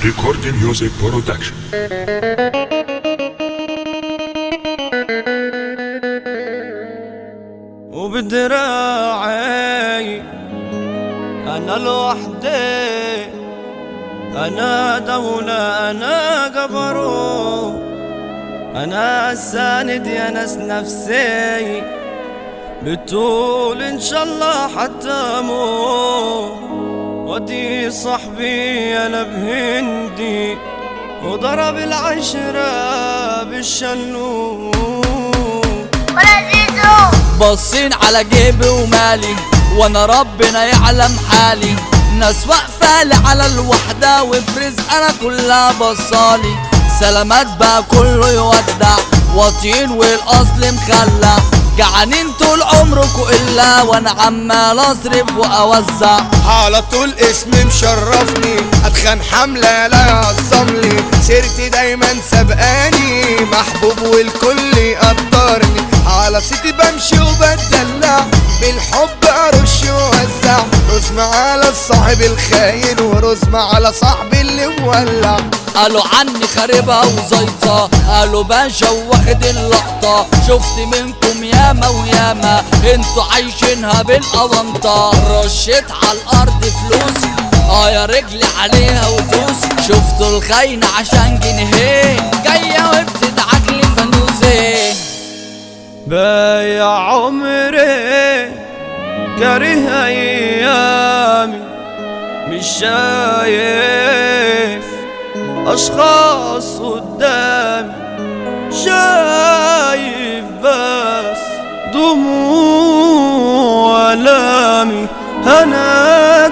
Recording Music Production. وبدراعي أنا لوحدي أنا دولة أنا قبرو أنا الساند يا ناس نفسي بتقول إن شاء الله حتى موت ودي صاحبي أنا بهندي وضرب العشرة بالشلوت ولا زيزو باصين على جيبي ومالي وانا ربنا يعلم حالي ناس واقفة لي على الوحدة وفي رزق انا كلها بصالي سلامات بقى كله يودع واطيين والاصل مخلع جعانين طول عمركوا الا وانا عمال اصرف واوزع على طول اسمي مشرفني اتخن حملة لا يعصملي سيرتي دايما سبقاني محبوب والكل يقدرني على صيتي بمشي وبدلع بالحب ارش ووزع رزمة على الصاحب الخاين ورزمة على صاحبي اللي مولع قالوا عني خاربة وزيطة قالوا باشا واخد اللقطة شفت منكم ياما وياما انتوا عايشينها بالقوانطة رشيت على الارض فلوس اه يا رجلي عليها ودوس شفتوا الخاينة عشان جنيهين جاية وبتدعك لي فانوسين بايع عمري كاره ايامي مش شايف اشخاص قدامي شايف بس دموع والامي انا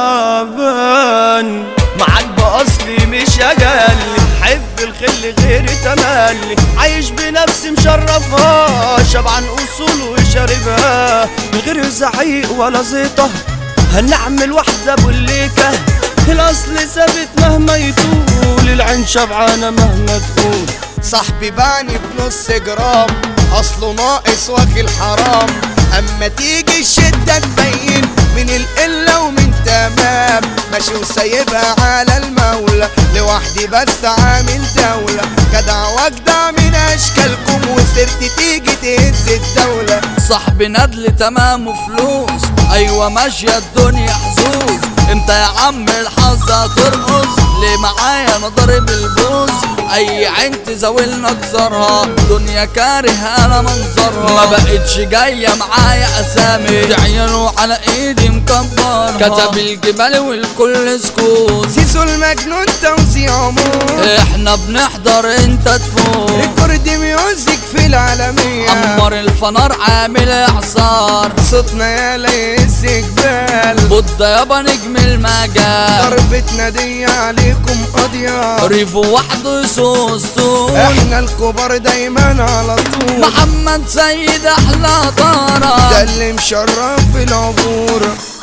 تعبان معاك باصلي مش اجلي حب الخل غيري تملي عايش بنفسي مشرفها شبعان اصول وشاربها من غير زعيق ولا زيطه هنعمل واحده بوليكه الاصل ثابت مهما يطول العين شبعانه مهما تقول صاحبي باني بنص جرام اصله ناقص واكل حرام اما تيجي الشدة تبين من القلة ومن تمام ماشي وسايبها على المولى لوحدي بس عامل دولة جدع واجدع من اشكالكم وسرت تيجي تهز الدولة صاحبي ندل تمام وفلوس ايوه ماشية الدنيا حظوظ امتى يا عم الحظ هترقص ليه معايا انا ضارب البوز اي عين تزاولنا اكسرها دنيا كاره انا منظرها ما بقتش جاية معايا اسامي تعينوا على ايدي مكبرها كتب الجبال والكل سكوت سيسو المجنون توزيع عمور احنا بنحضر انت تفوت ريكورد ميوزك في العالمية عمر الفنار عامل اعصار صوتنا يا ليس جبال بودة يابا نجم المجال ضربتنا دي عليكم قضية ريفو وحده يسوسو احنا الكبار دايما على طول محمد سيد احلى طارة ده اللي مشرف في العبور